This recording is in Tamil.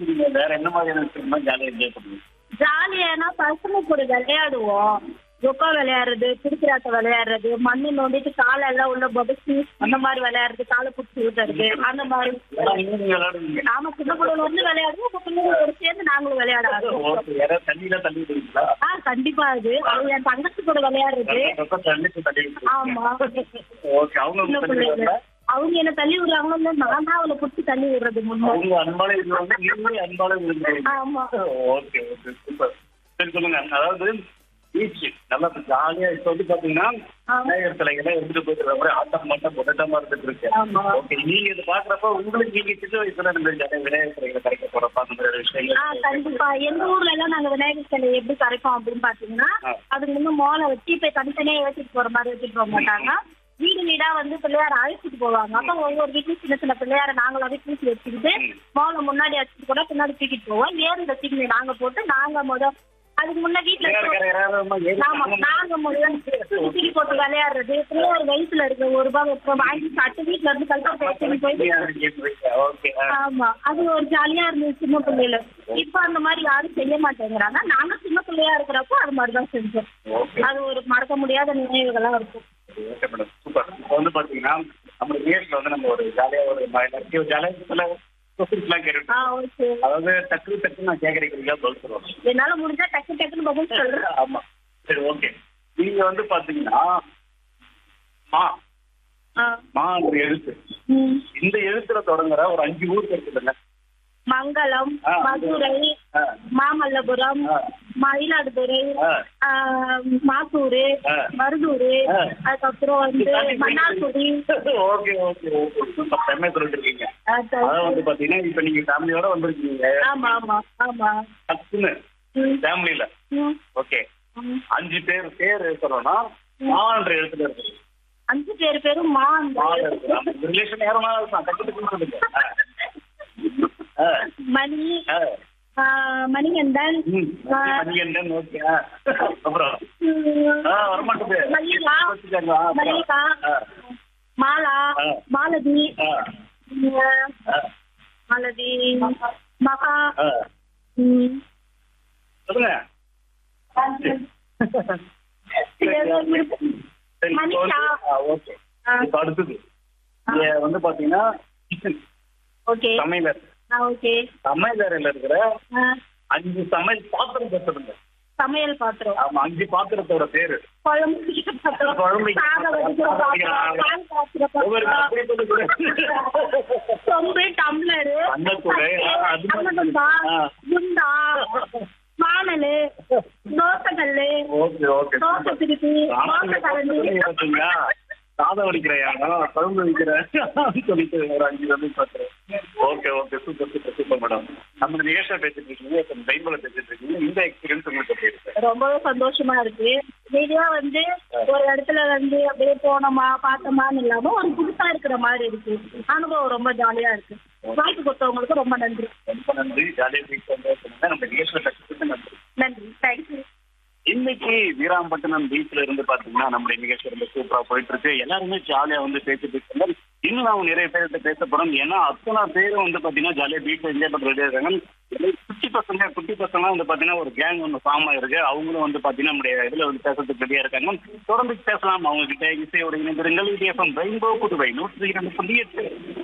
நீங்க வேற என்ன மாதிரியான விஷயமா ஜாலியா என்ஜாய் பண்ணுவீங்க ஜாலியானா பசங்க கூட விளையாடுவோம் ரொக்கா விளையாடுறது பிடிக்கிறாட்ட விளையாடுறது மண்ணு நோண்டிட்டு காலை எல்லாம் உள்ள படுச்சு அந்த மாதிரி விளையாடுறது காலை பிடிச்சி விட்டுறது அந்த மாதிரி ஏன்னா இன்னும் நீங்க விளையாடுவீங்க நாம சின்ன பிள்ளைல வந்து விளையாடுவோம் இப்ப பிள்ளைங்க கூட சேர்ந்து நாங்களும் விளையாட ஆரம்பிச்சோம். ஓகே யாராவது தண்ணியில தள்ளி விடுவீங்களா ஆ கண்டிப்பா அது அது என் தங்கச்சி கூட விளையாடுறது ரொம்ப தண்ணிக்கு தள்ளி விடுவீங்க ஆமா ஓகே அவங்க சின்ன வந்து தள்ளி பிள்ளைங்க விடுறாங்களா? அவங்க என்ன தள்ளி விடுறாங்களோ இல்ல நான் தான் அவளை பிடிச்சி தள்ளி விடுறது முன்னாடி அவங்க அன்பான இது வந்து நீங்களும் அன்பான விரும்புறீங்க ஆமா ஓகே ஓகே சூப்பர் சரி சொல்லுங்க அதாவது பீச் நல்லா ஜாலியா இப்ப வந்து பாத்தீங்கன்னா ஆ. விநாயகர் சிலைகளை எடுத்துட்டு போயிட்டு மாதிரி ஆட்டம் மாட்டம் கொண்டாட்டமா இருந்துட்டு இருக்கு ஆமா. ஓகே நீங்க இது பாக்குறப்ப உங்களுக்கு நீங்க சின்ன வயசுல இந்த ஜாலியா விநாயகர் சிலைகளை கரைக்க போறப்ப அந்த மாதிரி ஆ விஷயங்கள் கண்டிப்பா எங்க ஊர்ல எல்லாம் நாங்க விநாயகர் சிலை எப்படி கரைப்போம் அப்படின்னு பாத்தீங்கன்னா ஆ. அதுக்கு முன்ன மோளை வச்சு இப்ப தனித்தனியா ஏற்றிட்டு போற மாதிரி வச்சுட்டு போக மாட்டாங்க வீடு வீடா வந்து பிள்ளையார அழைச்சிட்டு போவாங்க அப்ப ஒவ்வொரு வீட்லயும் சின்ன சின்ன பிள்ளையார நாங்களாவே தூக்கி வச்சுக்கிட்டு ம். மோளை முன்னாடி வச்சுட்டு கூட பின்னாடி தூக்கிட்டு போவோம் ஏறுல தூக்கி நாங்க போட்டு நாங்க முத அதுக்கு முன்ன வீட்டுல விநாயகர் இருக்க- கரையறாம ஏறி ஆமா நாங்க முதல்ல தூக்கி போட்டு விளையாடுறது பிள்ளையார் வயசுல இருக்க ஒரு ரூபாய் வைப்போம் வாங்கி சாப்பிட்டு வீட்டுல இருந்து கல்பத்தை எடுத்துட்டு போயிட்டு ஓகே ஆமா அது ஒரு ஜாலியா இருந்தது சின்ன பிள்ளையில இப்ப அந்த மாதிரி யாரும் செய்ய மாட்டேங்கிறாங்க நாங்க சின்ன பிள்ளையா இருக்கிறப்போ அது மாதிரிதான் செஞ்சோம் ஓகே அது ஒரு மறக்க முடியாத நினைவுகளா இருக்கும் ஓகே மேடம் சூப்பர் இப்போ வந்து பாத்தீங்கன்னா நம்ம நேரில் வந்து நம்ம ஒரு ஜாலியா ஒரு எல்லாத்தையும் ஜாலியா சில கொஸ்டின்ஸ்லாம் கேட்டுட்டு ஆ ஓகே அதாவது டக்கு டக்கு நான் கேட்கறீங்க பதில் சொல்லுவோம் என்னால முடிஞ்சா டக்கு டக்குன்னு பதில் சொல்றேன் ஆமா சரி ஓகே நீங்க வந்து பாத்தீங்கன்னா மா ஆ. மா ஒரு எழுத்து ம். இந்த எழுத்துல தொடங்குற ஒரு அஞ்சு ஊர் இருக்குதுல்ல மங்களம் ஆ. மதுரை ஆ. மாமல்லபுரம் ஆ. மயிலாடுதுறை ஆ. ஆ, மாத்தூரு ஆ. மருதூரு ஆ. அதுக்கப்புறம் வந்து Mannargudi okay okay okay super செம்மையா சொல்லிட்டு இருக்கீங்க ஆ, அதாவது வந்து பாத்தீங்கன்னா இப்ப நீங்க ஃபேமிலியோட வந்திருக்கீங்க ஆமா ஆமா ஆமா டக்குன்னு ம். ஃபேமிலியில ம். ஓகே ம். அஞ்சு பேர் பேர் சொல்லணும்னா மான்ற எழுத்துல இருக்கு அஞ்சு பேர் பேரும் மா மால இருக்கு ரிலேஷன் யாரும் இருக்கலாம் டக்கு டக்குன்னு சொல்லுங்க ஆ. ஆ. மணி ஆ. ஆ, மணிகண்டன் ம். ஆ, மணிகண்டன் ஓகே ஆ. அப்புறம் ம், ஆ, வரமாட்டுது மல்லிகா வச்சுக்கோங்க. ஆ, அப்புறம். மல்லிகா ஆ. மாலா ஆ. மாலதி ஆ. ம், ஆ. மாலதி மகா ஆ. ம், சொல்லுங்க ஏதோ இருக்கு. சரி, இப்போ வந்து- மனிஷா. ஆ, ஓகே ஆ. இப்போ அடுத்தது இங்க வந்து பாத்தீங்கன்னா கிச்சன் ஓகே சமையலர் ஆ ஓகே சமையலறையில இருக்கிற ஆ, அஞ்சு சமையல் பாத்திரம் பேசுறதுங்க சமையல் பாத்திரம் ஆமா அஞ்சு பாத்திரத்தோட பேரு குழம்பு வைக்கிற பாத்திரம் குழம்பு வைக்கிற சாதம் வைக்கிற பாத்திரம் பால் காய்ச்சிற ஒவ்வொரு பாத்திரம் அப்படி சொல்லி கூட. சொம்பு டம்ளரு அன்னக்கூடை, ஆ, அது மாதிரி. அன்னகுண்டா, ஆ. குண்டா வானலு தோசைக்கல்லு ஓகே ஓகே தோசை திருப்பி தோசை கரண்டி பாத்தீங்களா சாதம் வடிக்கிறையா குழம்பு வைக்கிறேன் சொல்லிட்டு ஒரு அஞ்சு வந்து பாத்துறேன் okay okay super super super madam நம்ம நிகழ்ச்சியா பேசிட்டு இருக்கீங்க இப்ப டைம்ல பேசிட்டு இருக்கீங்க இந்த எக்ஸ்பீரியன்ஸ் உங்களுக்கு எப்படி இருக்கு ரொம்பவே சந்தோஷமா இருக்கு மீடியா வந்து ஒரு இடத்துல வந்து அப்படியே போனோமா பார்த்தோமான்னு இல்லாம ஒரு புதுசா இருக்கிற மாதிரி இருக்கு அனுபவம் ரொம்ப ஜாலியா இருக்கு வாய்ப்பு கொடுத்தவங்களுக்கு ரொம்ப நன்றி ரொம்ப நன்றி ஜாலியாக வீக் பண்ணுங்க நம்ம நிகழ்ச்சியில கற்றுக்கிட்டு நன்றி நன்றி தேங்க்யூ இன்னைக்கு வீராம்பட்டினம் பீச்ல இருந்து பாத்தீங்கன்னா நம்முடைய நிகழ்ச்சி ரொம்ப சூப்பரா போயிட்டு இருக்கு எல்லாருமே ஜாலியா வந்து பேசிட்டு இருக்காங்க இன்னும் நான் நிறைய பேர்கிட்ட பேச போறோம் ஏன்னா அத்தனை பேரும் வந்து பாத்தீங்கன்னா ஜாலியா பீச் என்ஜாய் பண்ற ரெடியா இருக்காங்க குட்டி பசங்க குட்டி பசங்க வந்து பாத்தீங்கன்னா ஒரு கேங் ஒன்று ஃபார்ம் ஆயிருக்கு அவங்களும் வந்து பாத்தீங்கன்னா நம்முடைய இதுல வந்து பேசுறதுக்கு ரெடியா இருக்காங்க தொடர்ந்து பேசலாம் அவங்க கிட்ட இசையோட இணைந்திருங்கள் இது எஃப்எம் ரெயின்போ புதுவை நூற்றி இரண்டு புள்ளி எட்டு